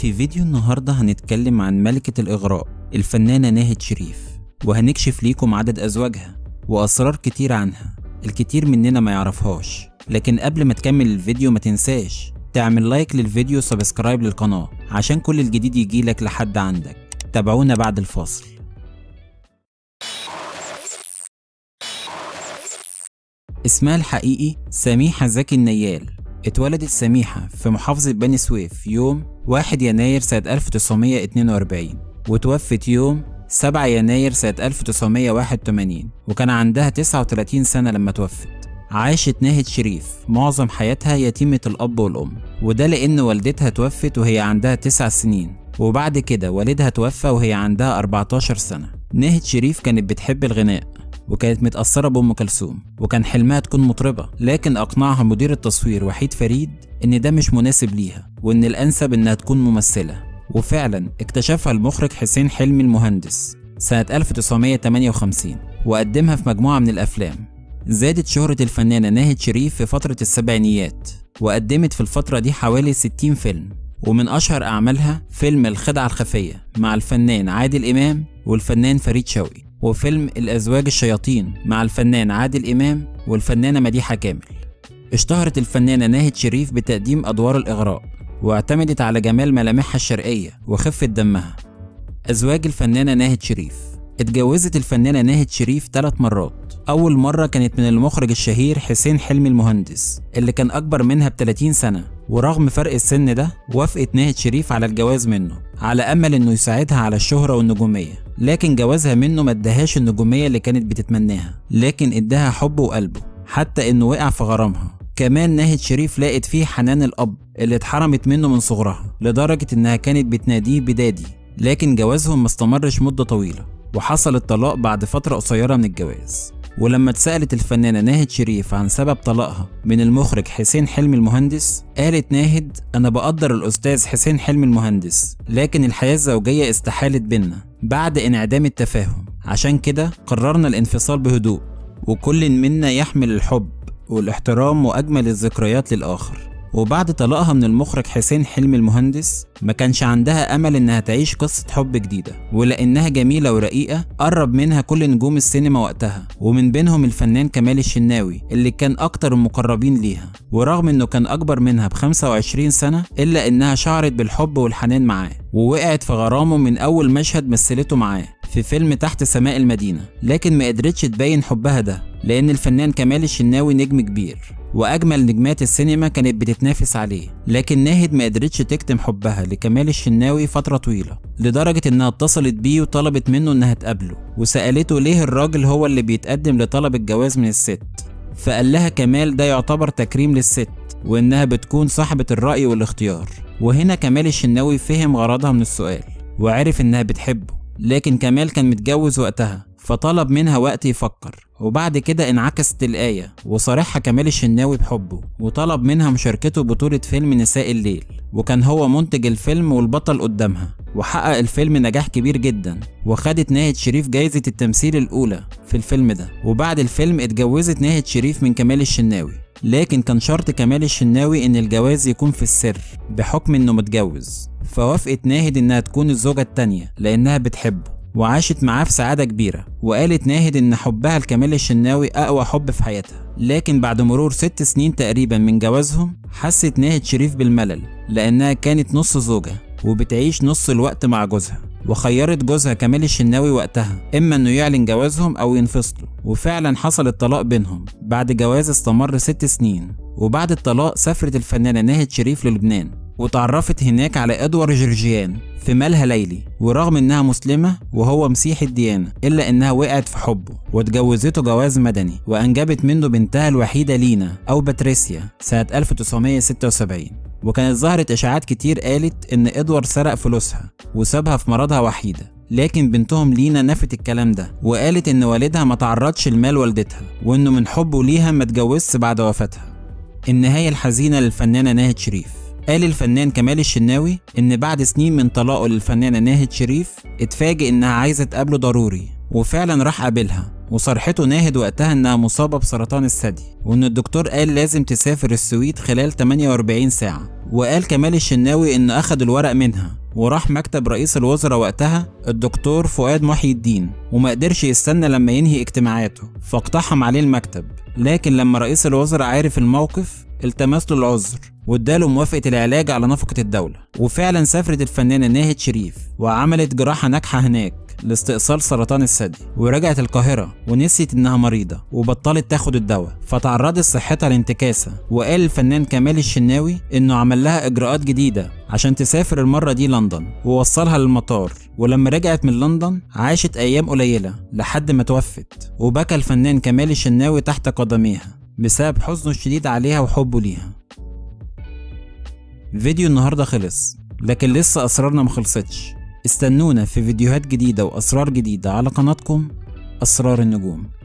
في فيديو النهاردة هنتكلم عن ملكة الإغراء الفنانة ناهد شريف وهنكشف ليكم عدد أزواجها وأسرار كتير عنها الكتير مننا ما يعرفهاش لكن قبل ما تكمل الفيديو ما تنساش تعمل لايك للفيديو وسبسكرايب للقناة عشان كل الجديد يجيلك لحد عندك تابعونا بعد الفاصل اسمها الحقيقي سميحة زكي النيال اتولدت سميحة في محافظة بني سويف يوم 1 يناير سنة 1942 وتوفت يوم 7 يناير سنة 1981 وكان عندها 39 سنة لما توفت عاشت ناهد شريف معظم حياتها يتيمة الأب والأم وده لأن والدتها توفت وهي عندها 9 سنين وبعد كده والدها توفى وهي عندها 14 سنة ناهد شريف كانت بتحب الغناء وكانت متأثرة بأم كلثوم وكان حلمها تكون مطربة لكن أقنعها مدير التصوير وحيد فريد إن ده مش مناسب ليها وإن الأنسب إنها تكون ممثلة وفعلا اكتشفها المخرج حسين حلمي المهندس سنة 1958 وقدمها في مجموعة من الأفلام زادت شهرة الفنانة ناهد شريف في فترة السبعينيات وقدمت في الفترة دي حوالي 60 فيلم ومن أشهر أعمالها فيلم الخدعة الخفية مع الفنان عادل إمام والفنان فريد شوقي وفيلم الأزواج الشياطين مع الفنان عادل إمام والفنانة مديحة كامل اشتهرت الفنانة ناهد شريف بتقديم أدوار الإغراء واعتمدت على جمال ملامحها الشرقية وخفة دمها أزواج الفنانة ناهد شريف اتجوزت الفنانة ناهد شريف ثلاث مرات أول مرة كانت من المخرج الشهير حسين حلمي المهندس اللي كان أكبر منها ب 30 سنة ورغم فرق السن ده وافقت ناهد شريف على الجواز منه على أمل إنه يساعدها على الشهرة والنجومية لكن جوازها منه ما اداهاش النجومية اللي كانت بتتمناها لكن اداها حبه وقلبه حتى إنه وقع في غرامها كمان ناهد شريف لقت فيه حنان الأب اللي اتحرمت منه من صغرها لدرجة إنها كانت بتناديه بدادي لكن جوازهم ما استمرش مدة طويلة وحصل الطلاق بعد فترة قصيرة من الجواز ولما اتسألت الفنانة ناهد شريف عن سبب طلاقها من المخرج حسين حلمي المهندس قالت ناهد أنا بقدر الأستاذ حسين حلمي المهندس لكن الحياة الزوجية استحالت بينا بعد انعدام التفاهم عشان كده قررنا الانفصال بهدوء وكل منا يحمل الحب والاحترام وأجمل الذكريات للآخر وبعد طلاقها من المخرج حسين حلمي المهندس ما كانش عندها امل انها تعيش قصة حب جديدة ولانها جميلة ورقيقة قرب منها كل نجوم السينما وقتها ومن بينهم الفنان كمال الشناوي اللي كان اكتر المقربين ليها ورغم انه كان اكبر منها ب 25 سنة الا انها شعرت بالحب والحنان معاه ووقعت في غرامه من اول مشهد مثلته معاه في فيلم تحت سماء المدينة لكن ما قدرتش تبين حبها ده لأن الفنان كمال الشناوي نجم كبير وأجمل نجمات السينما كانت بتتنافس عليه لكن ناهد ما قدرتش تكتم حبها لكمال الشناوي فترة طويلة لدرجة إنها اتصلت بيه وطلبت منه إنها تقابله وسألته ليه الراجل هو اللي بيتقدم لطلب الجواز من الست فقال لها كمال ده يعتبر تكريم للست وإنها بتكون صاحبة الرأي والاختيار وهنا كمال الشناوي فهم غرضها من السؤال وعرف إنها بتحبه لكن كمال كان متجوز وقتها فطلب منها وقت يفكر وبعد كده انعكست الآية وصارحها كمال الشناوي بحبه وطلب منها مشاركته بطولة فيلم نساء الليل وكان هو منتج الفيلم والبطل قدامها وحقق الفيلم نجاح كبير جدا وخدت ناهد شريف جايزة التمثيل الأولى في الفيلم ده وبعد الفيلم اتجوزت ناهد شريف من كمال الشناوي لكن كان شرط كمال الشناوي ان الجواز يكون في السر بحكم انه متجوز فوافقت ناهد انها تكون الزوجة التانية لانها بتحبه وعاشت معاه في سعادة كبيرة وقالت ناهد إن حبها لكمال الشناوي أقوى حب في حياتها لكن بعد مرور ست سنين تقريبا من جوازهم حست ناهد شريف بالملل لأنها كانت نص زوجة وبتعيش نص الوقت مع جوزها وخيرت جوزها كمال الشناوي وقتها إما إنه يعلن جوازهم أو ينفصلوا وفعلا حصل الطلاق بينهم بعد جواز استمر ست سنين وبعد الطلاق سافرت الفنانة ناهد شريف للبنان وتعرفت هناك على ادوار جورجيان في مالها ليلي ورغم انها مسلمة وهو مسيحي الديانة الا انها وقعت في حبه واتجوزته جواز مدني وانجبت منه بنتها الوحيدة لينا او باتريسيا سنة 1976 وكانت ظهرت اشاعات كتير قالت ان ادوار سرق فلوسها وسابها في مرضها وحيدة لكن بنتهم لينا نفت الكلام ده وقالت ان والدها ما تعرضش لمال والدتها وانه من حبه ليها ما اتجوزش بعد وفاتها النهاية الحزينة للفنانة ناهد شريف قال الفنان كمال الشناوي إن بعد سنين من طلاقه للفنانة ناهد شريف اتفاجئ إنها عايزة تقابله ضروري وفعلا راح قابلها وصرحته ناهد وقتها انها مصابة بسرطان الثدي وان الدكتور قال لازم تسافر السويد خلال 48 ساعة وقال كمال الشناوي انه اخد الورق منها وراح مكتب رئيس الوزراء وقتها الدكتور فؤاد محي الدين وما قدرش يستنى لما ينهي اجتماعاته فاقتحم عليه المكتب لكن لما رئيس الوزراء عارف الموقف التمس له العذر واداله موافقة العلاج على نفقة الدولة وفعلا سافرت الفنانة ناهد شريف وعملت جراحة ناجحة هناك لاستئصال سرطان الثدي ورجعت القاهرة ونسيت إنها مريضة وبطلت تاخد الدواء فتعرضت صحتها لانتكاسة وقال الفنان كمال الشناوي إنه عمل لها إجراءات جديدة عشان تسافر المرة دي لندن ووصلها للمطار ولما رجعت من لندن عاشت أيام قليلة لحد ما توفت وبكى الفنان كمال الشناوي تحت قدميها بسبب حزنه الشديد عليها وحبه ليها فيديو النهاردة خلص لكن لسه أسرارنا مخلصتش استنونا في فيديوهات جديدة وأسرار جديدة على قناتكم أسرار النجوم